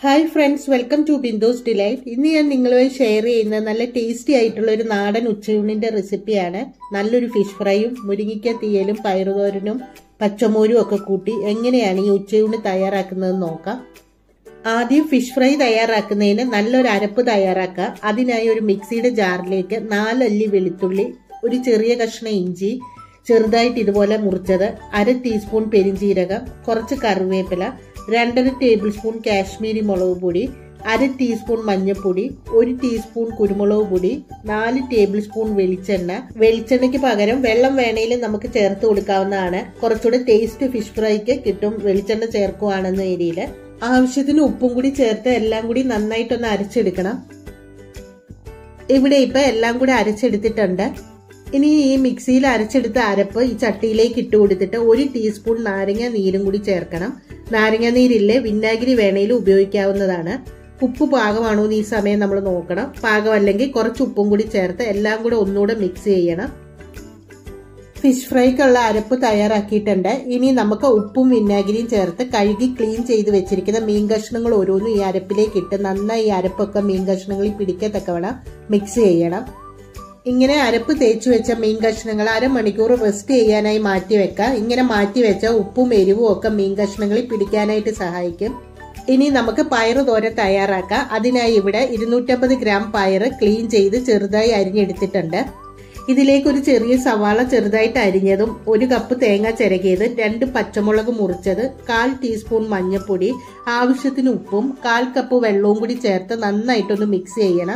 hi friends welcome to Bindu's delight ഇന്ന് ഞാൻ നിങ്ങളുമായി ഷെയർ ചെയ്യുന്ന നല്ല ടേസ്റ്റി ആയിട്ടുള്ള ഒരു നാടൻ ഉച്ചയൂണിന്റെ റെസിപ്പിയാണ് നല്ലൊരു ഫിഷ് ഫ്രൈയും മുരിങ്ങിക്ക തീയലും പയറുതോരനും പച്ചമോരും ഒക്കെ കൂട്ടി എങ്ങനെയാണ് ഈ ഉച്ചയൂണ് തയ്യാറാക്കുന്നത് നോക്കാം ആദ്യം ഫിഷ് ഫ്രൈ തയ്യാറാക്കുന്നതിന് നല്ലൊരു അരപ്പ് തയ്യാറാക്കുക അതിനായി ഒരു മിക്സിയുടെ ജാറിലേക്ക് നാലല്ലി വെളുത്തുള്ളി ഒരു ചെറിയ കഷ്ണം ഇഞ്ചി ചെറുതായിട്ട് ഇതുപോലെ മുറിച്ചത് അര ടീസ്പൂൺ പെരിഞ്ചീരകം കുറച്ച് കറിവേപ്പില രണ്ടര ടേബിൾ സ്പൂൺ കാശ്മീരി മുളക് പൊടി അര ടീസ്പൂൺ മഞ്ഞൾപ്പൊടി ഒരു ടീസ്പൂൺ കുരുമുളക് പൊടി നാല് ടേബിൾ സ്പൂൺ വെളിച്ചെണ്ണ വെളിച്ചെണ്ണയ്ക്ക് പകരം വെള്ളം വേണേലും നമുക്ക് ചേർത്ത് കൊടുക്കാവുന്നതാണ് കുറച്ചുകൂടെ ടേസ്റ്റ് ഫിഷ് ഫ്രൈക്ക് കിട്ടും വെളിച്ചെണ്ണ ചേർക്കുവാണെന്ന ഏരിയയിൽ ആവശ്യത്തിന് ഉപ്പും കൂടി ചേർത്ത് എല്ലാം കൂടി നന്നായിട്ടൊന്ന് അരച്ചെടുക്കണം ഇവിടെ ഇപ്പൊ എല്ലാം കൂടി അരച്ചെടുത്തിട്ടുണ്ട് ഇനി ഈ മിക്സിയിൽ അരച്ചെടുത്ത അരപ്പ് ഈ ചട്ടിയിലേക്ക് ഇട്ട് കൊടുത്തിട്ട് ഒരു ടീസ്പൂൺ നാരങ്ങ നീരും കൂടി ചേർക്കണം നാരങ്ങ നീരില്ലേ വിനാഗിരി വേണേലും ഉപയോഗിക്കാവുന്നതാണ് ഉപ്പ് പാകമാണോ എന്ന് ഈ സമയം നമ്മൾ നോക്കണം പാകമല്ലെങ്കിൽ കുറച്ച് ഉപ്പും കൂടി ചേർത്ത് എല്ലാം കൂടെ ഒന്നുകൂടെ മിക്സ് ചെയ്യണം ഫിഷ് ഫ്രൈക്കുള്ള അരപ്പ് തയ്യാറാക്കിയിട്ടുണ്ട് ഇനി നമുക്ക് ഉപ്പും വിനാഗിരിയും ചേർത്ത് കഴുകി ക്ലീൻ ചെയ്ത് വെച്ചിരിക്കുന്ന മീൻ കഷ്ണങ്ങൾ ഓരോന്നും ഈ അരപ്പിലേക്ക് ഇട്ട് നന്നായി ഈ അരപ്പൊക്കെ മീൻ കഷ്ണങ്ങളിൽ പിടിക്കത്തക്കവണ്ണം മിക്സ് ചെയ്യണം ഇങ്ങനെ അരപ്പ് തേച്ചു വെച്ച മീൻ കഷ്ണങ്ങൾ അരമണിക്കൂർ റെസ്റ്റ് ചെയ്യാനായി മാറ്റി വെക്കാം ഇങ്ങനെ മാറ്റി വെച്ച ഉപ്പും എരിവും ഒക്കെ മീൻ കഷ്ണങ്ങളിൽ പിടിക്കാനായിട്ട് സഹായിക്കും ഇനി നമുക്ക് പയറ് തോര തയ്യാറാക്കാം അതിനായി ഇവിടെ ഇരുന്നൂറ്റമ്പത് ഗ്രാം പയറ് ക്ലീൻ ചെയ്ത് ചെറുതായി അരിഞ്ഞെടുത്തിട്ടുണ്ട് ഇതിലേക്ക് ഒരു ചെറിയ സവാള ചെറുതായിട്ട് അരിഞ്ഞതും ഒരു കപ്പ് തേങ്ങ ചിരകിയത് രണ്ട് പച്ചമുളക് മുറിച്ചത് കാൽ ടീസ്പൂൺ മഞ്ഞൾപ്പൊടി ആവശ്യത്തിന് ഉപ്പും കാൽ കപ്പ് വെള്ളവും കൂടി ചേർത്ത് നന്നായിട്ടൊന്ന് മിക്സ് ചെയ്യണം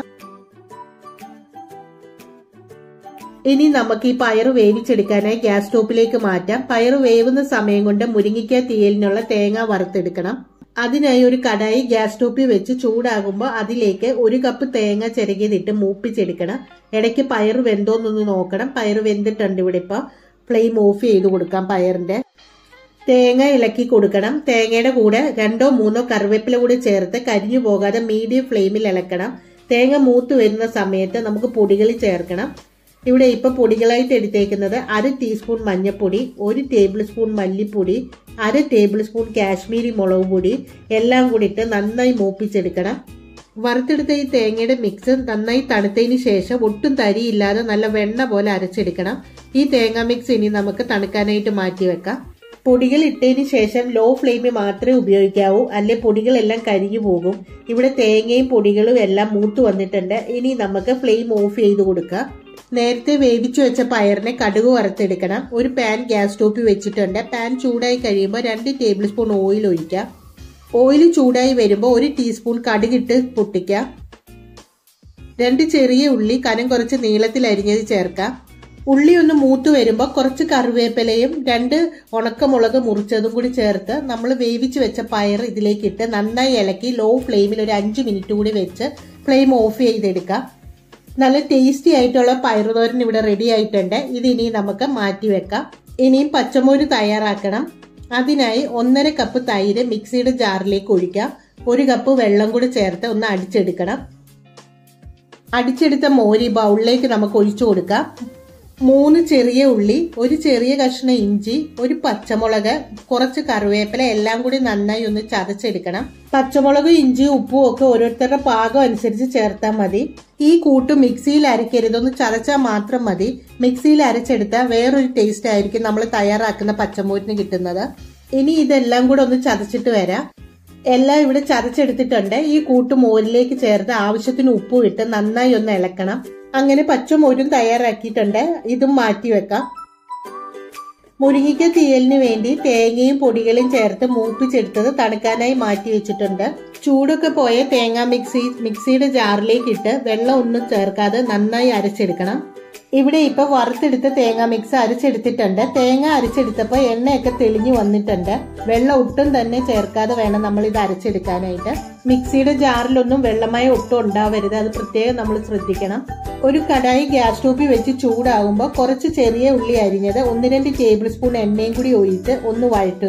ഇനി നമുക്ക് ഈ പയറ് വേവിച്ചെടുക്കാനായി ഗ്യാസ് സ്റ്റോപ്പിലേക്ക് മാറ്റാം പയറ് വേവുന്ന സമയം കൊണ്ട് മുരിങ്ങിക്ക തീയലിനുള്ള തേങ്ങ വറുത്തെടുക്കണം അതിനായി ഒരു കടായി ഗ്യാസ് സ്റ്റോപ്പിൽ വെച്ച് ചൂടാകുമ്പോൾ അതിലേക്ക് ഒരു കപ്പ് തേങ്ങ ചിരകിയതിട്ട് മൂപ്പിച്ചെടുക്കണം ഇടയ്ക്ക് പയറ് വെന്തോന്നൊന്ന് നോക്കണം പയറ് വെന്തിട്ടുണ്ട് ഇവിടെ ഇപ്പൊ ഫ്ലെയിം ഓഫ് ചെയ്ത് കൊടുക്കാം പയറിന്റെ തേങ്ങ ഇളക്കി കൊടുക്കണം തേങ്ങയുടെ കൂടെ രണ്ടോ മൂന്നോ കറിവേപ്പില കൂടി ചേർത്ത് കരിഞ്ഞു പോകാതെ മീഡിയം ഫ്ലെയിമിൽ ഇളക്കണം തേങ്ങ മൂത്ത് വരുന്ന സമയത്ത് നമുക്ക് പൊടികൾ ചേർക്കണം ഇവിടെ ഇപ്പൊ പൊടികളായിട്ട് എടുത്തേക്കുന്നത് അര ടീസ്പൂൺ മഞ്ഞൾപ്പൊടി ഒരു ടേബിൾ സ്പൂൺ മല്ലിപ്പൊടി അര ടേബിൾ സ്പൂൺ കാശ്മീരി മുളക് പൊടി എല്ലാം കൂടി ഇട്ട് നന്നായി മൂപ്പിച്ചെടുക്കണം വറുത്തെടുത്ത ഈ തേങ്ങയുടെ മിക്സ് നന്നായി തണുത്തതിന് ശേഷം ഒട്ടും തരിയില്ലാതെ നല്ല വെണ്ണ പോലെ അരച്ചെടുക്കണം ഈ തേങ്ങ മിക്സ് ഇനി നമുക്ക് തണുക്കാനായിട്ട് മാറ്റി വെക്കാം പൊടികൾ ഇട്ടതിന് ശേഷം ലോ ഫ്ലെയിമിൽ മാത്രമേ ഉപയോഗിക്കാവൂ അല്ലെ പൊടികളെല്ലാം കരിഞ്ഞു പോകും ഇവിടെ തേങ്ങയും പൊടികളും എല്ലാം മൂത്ത് വന്നിട്ടുണ്ട് ഇനി നമുക്ക് ഫ്ലെയിം ഓഫ് ചെയ്ത് കൊടുക്കാം നേരത്തെ വേവിച്ചു വെച്ച പയറിനെ കടുക് വറുത്തെടുക്കണം ഒരു പാൻ ഗ്യാസ് സ്റ്റോപ്പിൽ വെച്ചിട്ടുണ്ട് പാൻ ചൂടായി കഴിയുമ്പോൾ രണ്ട് ടേബിൾ സ്പൂൺ ഓയിൽ ഒഴിക്കാം ഓയിൽ ചൂടായി വരുമ്പോൾ ഒരു ടീസ്പൂൺ കടുകിട്ട് പൊട്ടിക്കാം രണ്ട് ചെറിയ ഉള്ളി കനം കുറച്ച് നീളത്തിൽ അരിഞ്ഞത് ചേർക്കാം ഉള്ളി ഒന്ന് മൂത്ത് വരുമ്പോൾ കുറച്ച് കറിവേപ്പിലയും രണ്ട് ഉണക്കമുളക് മുറിച്ചതും കൂടി ചേർത്ത് നമ്മൾ വേവിച്ച് വെച്ച പയർ ഇതിലേക്ക് ഇട്ട് നന്നായി ഇളക്കി ലോ ഫ്ലെയിമിൽ ഒരു അഞ്ച് മിനിറ്റ് കൂടി വെച്ച് ഫ്ലെയിം ഓഫ് ചെയ്തെടുക്കാം നല്ല ടേസ്റ്റി ആയിട്ടുള്ള പയറുതോരൻ ഇവിടെ റെഡി ആയിട്ടുണ്ട് ഇത് ഇനി നമുക്ക് മാറ്റി വെക്കാം ഇനിയും പച്ചമോര് തയ്യാറാക്കണം അതിനായി ഒന്നര കപ്പ് തൈര് മിക്സിയുടെ ജാറിലേക്ക് ഒഴിക്കാം ഒരു കപ്പ് വെള്ളം കൂടി ചേർത്ത് ഒന്ന് അടിച്ചെടുക്കണം അടിച്ചെടുത്ത മോര് ബൗളിലേക്ക് നമുക്ക് ഒഴിച്ചു കൊടുക്കാം മൂന്ന് ചെറിയ ഉള്ളി ഒരു ചെറിയ കഷ്ണം ഇഞ്ചി ഒരു പച്ചമുളക് കുറച്ച് കറിവേപ്പില എല്ലാം കൂടി നന്നായി ഒന്ന് ചതച്ചെടുക്കണം പച്ചമുളകും ഇഞ്ചിയും ഉപ്പും ഒക്കെ ഓരോരുത്തരുടെ പാകം അനുസരിച്ച് ചേർത്താൽ മതി ഈ കൂട്ട് മിക്സിയിൽ അരക്കരുത് ഒന്ന് ചതച്ചാൽ മാത്രം മതി മിക്സിയിൽ അരച്ചെടുത്താൽ വേറൊരു ടേസ്റ്റ് ആയിരിക്കും നമ്മൾ തയ്യാറാക്കുന്ന പച്ചമോരിന് കിട്ടുന്നത് ഇനി ഇതെല്ലാം കൂടെ ഒന്ന് ചതച്ചിട്ട് വരാം എല്ലാം ഇവിടെ ചതച്ചെടുത്തിട്ടുണ്ട് ഈ കൂട്ട് മോരിലേക്ക് ചേർത്ത് ആവശ്യത്തിന് ഉപ്പും ഇട്ട് നന്നായി ഒന്ന് ഇളക്കണം അങ്ങനെ പച്ചമോരും തയ്യാറാക്കിയിട്ടുണ്ട് ഇതും മാറ്റി വെക്കാം മുരിങ്ങിക്ക തീയലിന് വേണ്ടി തേങ്ങയും പൊടികളും ചേർത്ത് മൂപ്പിച്ചെടുത്തത് തണുക്കാനായി മാറ്റി വെച്ചിട്ടുണ്ട് ചൂടൊക്കെ പോയ തേങ്ങ മിക്സി മിക്സിയുടെ ജാറിലേക്ക് ഇട്ട് വെള്ളം ഒന്നും ചേർക്കാതെ നന്നായി അരച്ചെടുക്കണം ഇവിടെ ഇപ്പൊ വറുത്തെടുത്ത തേങ്ങ മിക്സ് അരച്ചെടുത്തിട്ടുണ്ട് തേങ്ങ അരച്ചെടുത്തപ്പോൾ എണ്ണയൊക്കെ തെളിഞ്ഞു വന്നിട്ടുണ്ട് വെള്ളം ഒട്ടും തന്നെ ചേർക്കാതെ വേണം നമ്മൾ ഇത് അരച്ചെടുക്കാനായിട്ട് മിക്സിയുടെ ജാറിലൊന്നും വെള്ളമായ ഒട്ടും ഉണ്ടാവരുത് അത് പ്രത്യേകം നമ്മൾ ശ്രദ്ധിക്കണം ഒരു കടായി ഗ്യാസ് സ്റ്റോപ്പിൽ വെച്ച് ചൂടാകുമ്പോൾ കുറച്ച് ചെറിയ ഉള്ളി അരിഞ്ഞത് ഒന്ന് രണ്ട് ടേബിൾ സ്പൂൺ എണ്ണയും കൂടി ഒഴിച്ച് ഒന്ന് വഴറ്റുക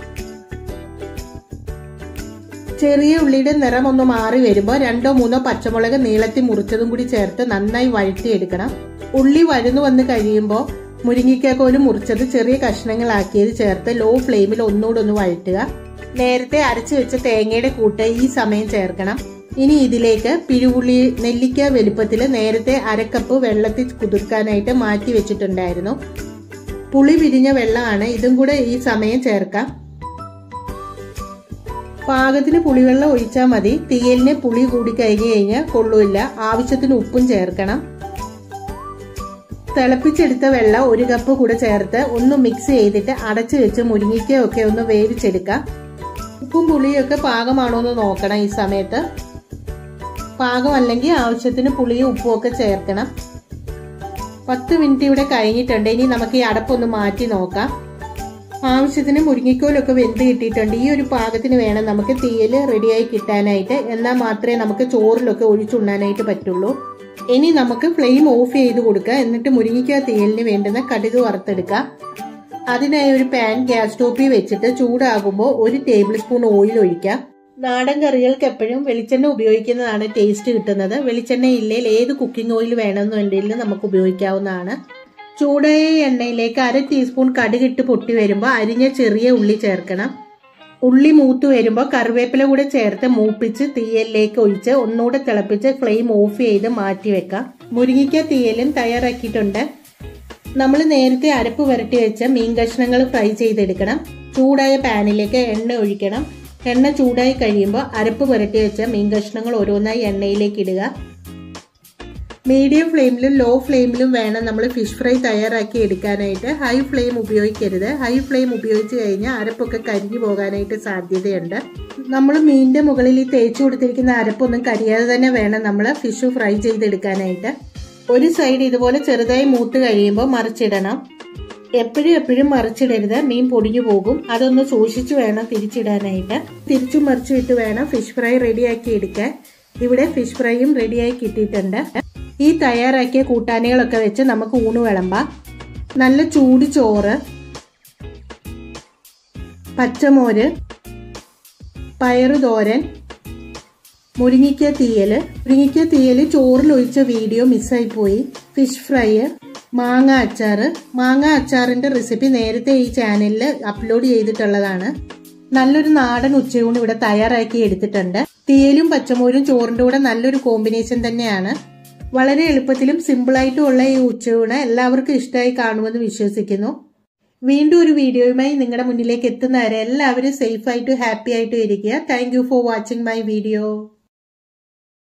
ചെറിയ ഉള്ളിയുടെ നിറം ഒന്ന് മാറി വരുമ്പോൾ രണ്ടോ മൂന്നോ പച്ചമുളക് നീളത്തിൽ മുറിച്ചതും കൂടി ചേർത്ത് നന്നായി വഴറ്റിയെടുക്കണം ഉള്ളി വഴന്നു വന്ന് കഴിയുമ്പോൾ മുരിങ്ങിക്കാക്കോല് മുറിച്ചത് ചെറിയ കഷ്ണങ്ങളാക്കിയത് ചേർത്ത് ലോ ഫ്ലെയിമിൽ ഒന്നുകൂടെ ഒന്ന് വഴറ്റുക നേരത്തെ അരച്ചു വെച്ച തേങ്ങയുടെ കൂട്ട് ഈ സമയം ചേർക്കണം ഇനി ഇതിലേക്ക് പിഴുപുള്ളി നെല്ലിക്ക വലുപ്പത്തിൽ നേരത്തെ അരക്കപ്പ് വെള്ളത്തിൽ കുതിർക്കാനായിട്ട് മാറ്റി വെച്ചിട്ടുണ്ടായിരുന്നു പുളി പിരിഞ്ഞ വെള്ളമാണ് ഇതും കൂടെ ഈ സമയം ചേർക്കാം പാകത്തിന് പുളിവെള്ളം ഒഴിച്ചാൽ മതി തീയലിന് പുളി കൂടി കഴിഞ്ഞു കഴിഞ്ഞാൽ കൊള്ളൂല്ല ആവശ്യത്തിന് ഉപ്പും ചേർക്കണം തിളപ്പിച്ചെടുത്ത വെള്ളം ഒരു കപ്പ് കൂടെ ചേർത്ത് ഒന്ന് മിക്സ് ചെയ്തിട്ട് അടച്ചു വെച്ച് മുരിങ്ങിക്കയൊക്കെ ഒന്ന് വേവിച്ചെടുക്കാം ഉപ്പും പുളിയും ഒക്കെ പാകമാണോ എന്ന് നോക്കണം ഈ സമയത്ത് പാകമല്ലെങ്കിൽ ആവശ്യത്തിന് പുളിയും ഉപ്പും ഒക്കെ ചേർക്കണം പത്ത് മിനിറ്റ് ഇവിടെ കഴിഞ്ഞിട്ടുണ്ട് ഇനി നമുക്ക് ഈ അടപ്പൊന്ന് മാറ്റി നോക്കാം ആവശ്യത്തിന് മുരിങ്ങിക്കോലൊക്കെ വെന്ത് കിട്ടിയിട്ടുണ്ട് ഈ ഒരു പാകത്തിന് വേണം നമുക്ക് തീയൽ റെഡിയായി കിട്ടാനായിട്ട് എന്നാൽ മാത്രമേ നമുക്ക് ചോറിലൊക്കെ ഒഴിച്ചുണ്ണാനായിട്ട് പറ്റുള്ളൂ ഇനി നമുക്ക് ഫ്ലെയിം ഓഫ് ചെയ്ത് കൊടുക്കുക എന്നിട്ട് മുരിങ്ങിക്ക തീയലിന് വേണ്ടുന്ന കടുക് വറുത്തെടുക്കാം അതിനായി ഒരു പാൻ ഗ്യാസ് സ്റ്റോപ്പിൽ വെച്ചിട്ട് ചൂടാകുമ്പോൾ ഒരു ടേബിൾ സ്പൂൺ ഓയിൽ ഒഴിക്കാം നാടൻ കറികൾക്ക് എപ്പോഴും വെളിച്ചെണ്ണ ഉപയോഗിക്കുന്നതാണ് ടേസ്റ്റ് കിട്ടുന്നത് വെളിച്ചെണ്ണ ഇല്ലെങ്കിൽ ഏത് കുക്കിംഗ് ഓയിൽ വേണമെന്നുണ്ടെങ്കിൽ നമുക്ക് ഉപയോഗിക്കാവുന്നതാണ് ചൂടായ എണ്ണയിലേക്ക് അര ടീസ്പൂൺ കടുകിട്ട് പൊട്ടി വരുമ്പോൾ അരിഞ്ഞ ചെറിയ ഉള്ളി ചേർക്കണം ഉള്ളി മൂത്ത് വരുമ്പോൾ കറിവേപ്പില കൂടെ ചേർത്ത് മൂപ്പിച്ച് തീയലിലേക്ക് ഒഴിച്ച് ഒന്നുകൂടെ തിളപ്പിച്ച് ഫ്ലെയിം ഓഫ് ചെയ്ത് മാറ്റി വെക്കാം മുരിങ്ങിക്ക തീയലും തയ്യാറാക്കിയിട്ടുണ്ട് നമ്മൾ നേരത്തെ അരപ്പ് പുരട്ടി വെച്ച മീൻ കഷ്ണങ്ങൾ ഫ്രൈ ചെയ്തെടുക്കണം ചൂടായ പാനിലേക്ക് എണ്ണ ഒഴിക്കണം എണ്ണ ചൂടായി കഴിയുമ്പോൾ അരപ്പ് പുരട്ടി വെച്ച മീൻ കഷ്ണങ്ങൾ ഓരോന്നായി എണ്ണയിലേക്ക് ഇടുക മീഡിയം ഫ്ലെയിമിലും ലോ ഫ്ലെയിമിലും വേണം നമ്മൾ ഫിഷ് ഫ്രൈ തയ്യാറാക്കി എടുക്കാനായിട്ട് ഹൈ ഫ്ലെയിം ഉപയോഗിക്കരുത് ഹൈ ഫ്ലെയിം ഉപയോഗിച്ച് കഴിഞ്ഞാൽ അരപ്പൊക്കെ കരിഞ്ഞു പോകാനായിട്ട് സാധ്യതയുണ്ട് നമ്മൾ മീനിന്റെ മുകളിൽ ഈ തേച്ച് കൊടുത്തിരിക്കുന്ന അരപ്പൊന്നും കരിയാതെ തന്നെ വേണം നമ്മൾ ഫിഷ് ഫ്രൈ ചെയ്തെടുക്കാനായിട്ട് ഒരു സൈഡ് ഇതുപോലെ ചെറുതായി മൂത്ത് കഴിയുമ്പോൾ മറിച്ചിടണം എപ്പോഴും എപ്പോഴും മറിച്ചിടരുത് മീൻ പൊടിഞ്ഞു പോകും അതൊന്ന് സൂക്ഷിച്ചു വേണം തിരിച്ചിടാനായിട്ട് തിരിച്ചു മറിച്ചു വിട്ട് വേണം ഫിഷ് ഫ്രൈ റെഡിയാക്കി എടുക്കാൻ ഇവിടെ ഫിഷ് ഫ്രൈയും റെഡിയായി കിട്ടിയിട്ടുണ്ട് ഈ തയ്യാറാക്കിയ കൂട്ടാനുകളൊക്കെ വെച്ച് നമുക്ക് ഊണ് വിളമ്പാം നല്ല ചൂട് ചോറ് പച്ചമോര് പയറു തോരൻ മുരിങ്ങിക്ക തീയൽ മുരിങ്ങിക്ക തീയൽ ചോറിൽ ഒഴിച്ച വീഡിയോ മിസ്സായി പോയി ഫിഷ് ഫ്രൈ മാങ്ങ അച്ചാർ മാങ്ങ അച്ചാറിന്റെ റെസിപ്പി നേരത്തെ ഈ ചാനലിൽ അപ്ലോഡ് ചെയ്തിട്ടുള്ളതാണ് നല്ലൊരു നാടൻ ഉച്ചയൂണ് ഇവിടെ തയ്യാറാക്കി എടുത്തിട്ടുണ്ട് തീയലും പച്ചമോരും ചോറിന്റെ കൂടെ നല്ലൊരു കോമ്പിനേഷൻ തന്നെയാണ് വളരെ എളുപ്പത്തിലും സിമ്പിളായിട്ടും ഉള്ള ഈ ഉച്ചയൂണ് എല്ലാവർക്കും ഇഷ്ടമായി കാണുമെന്ന് വിശ്വസിക്കുന്നു വീണ്ടും ഒരു വീഡിയോയുമായി നിങ്ങളുടെ മുന്നിലേക്ക് എത്തുന്നവരെ എല്ലാവരും സേഫ് ആയിട്ടും ഹാപ്പി ആയിട്ടും ഇരിക്കുക thank for watching my video